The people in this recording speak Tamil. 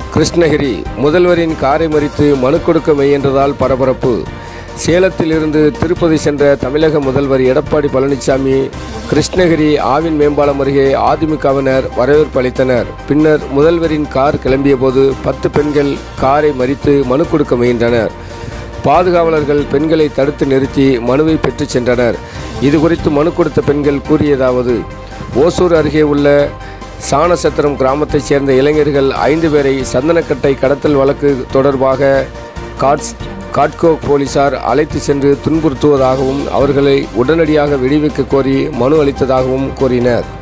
கிருஷ்ணகிரி முதல்வரின் காரை மறித்து மனு கொடுக்க முயன்றதால் பரபரப்பு சேலத்தில் இருந்து திருப்பதி சென்ற தமிழக முதல்வர் எடப்பாடி பழனிசாமி கிருஷ்ணகிரி ஆவின் மேம்பாலம் அருகே அதிமுகவினர் வரவேற்பு அளித்தனர் பின்னர் முதல்வரின் கார் கிளம்பியபோது பத்து பெண்கள் காரை மறித்து மனு கொடுக்க முயன்றனர் பாதுகாவலர்கள் பெண்களை தடுத்து நிறுத்தி மனுவை பெற்றுச் சென்றனர் இது குறித்து மனு கொடுத்த பெண்கள் கூறியதாவது ஓசூர் அருகே உள்ள சாணசத்திரம் கிராமத்தைச் சேர்ந்த இளைஞர்கள் ஐந்து பேரை சந்தனக்கட்டை கடத்தல் வழக்கு தொடர்பாக காட்ஸ் காட்கோ போலீசார் அழைத்து சென்று துன்புறுத்துவதாகவும் அவர்களை உடனடியாக விடுவிக்க கோரி மனு அளித்ததாகவும் கூறினர்